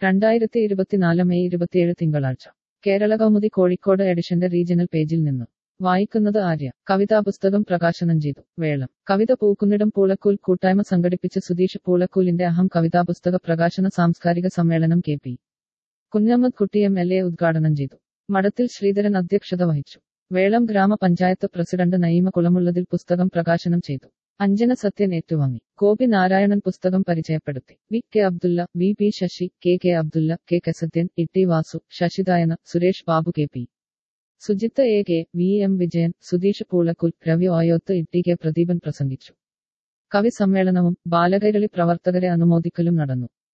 രണ്ടായിരത്തി ഇരുപത്തിനാല് മെയ് ഇരുപത്തിയേഴ് തിങ്കളാഴ്ച കേരള കൗമുദി കോഴിക്കോട് എഡിഷന്റെ റീജിയണൽ പേജിൽ നിന്ന് വായിക്കുന്നത് ആര്യ കവിതാ പുസ്തകം പ്രകാശനം ചെയ്തു വേളം കവിത പൂക്കുന്നിടം പൂളക്കൂൽ കൂട്ടായ്മ സംഘടിപ്പിച്ച സുധീഷ് പൂളക്കൂലിന്റെ അഹം കവിതാ പുസ്തക പ്രകാശന സാംസ്കാരിക സമ്മേളനം കെ പി കുഞ്ഞമ്മദ് കുട്ടി എം എൽ എ ഉദ്ഘാടനം ചെയ്തു മഠത്തിൽ ശ്രീധരൻ അധ്യക്ഷത വഹിച്ചു വേളം ഗ്രാമപഞ്ചായത്ത് പ്രസിഡന്റ് നയീമ കുളമുള്ളതിൽ പുസ്തകം പ്രകാശനം ചെയ്തു അഞ്ജന സത്യൻ ഏറ്റുവാങ്ങി ഗോപി നാരായണൻ പുസ്തകം പരിചയപ്പെടുത്തി V K Abdulla V P Sasi K K Abdulla K Sathyan Itty Vasu ശശിദായന Suresh Babu K P Sujith A K V M Vijayan Sudheesh Poolakkal Ravi Oyoth Itty K Pradeepan പ്രസംഗിച്ചു കവി സമ്മേളനവും ബാലകൈരളി പ്രവർത്തകരെ അനുമോദിക്കലും നടന്നു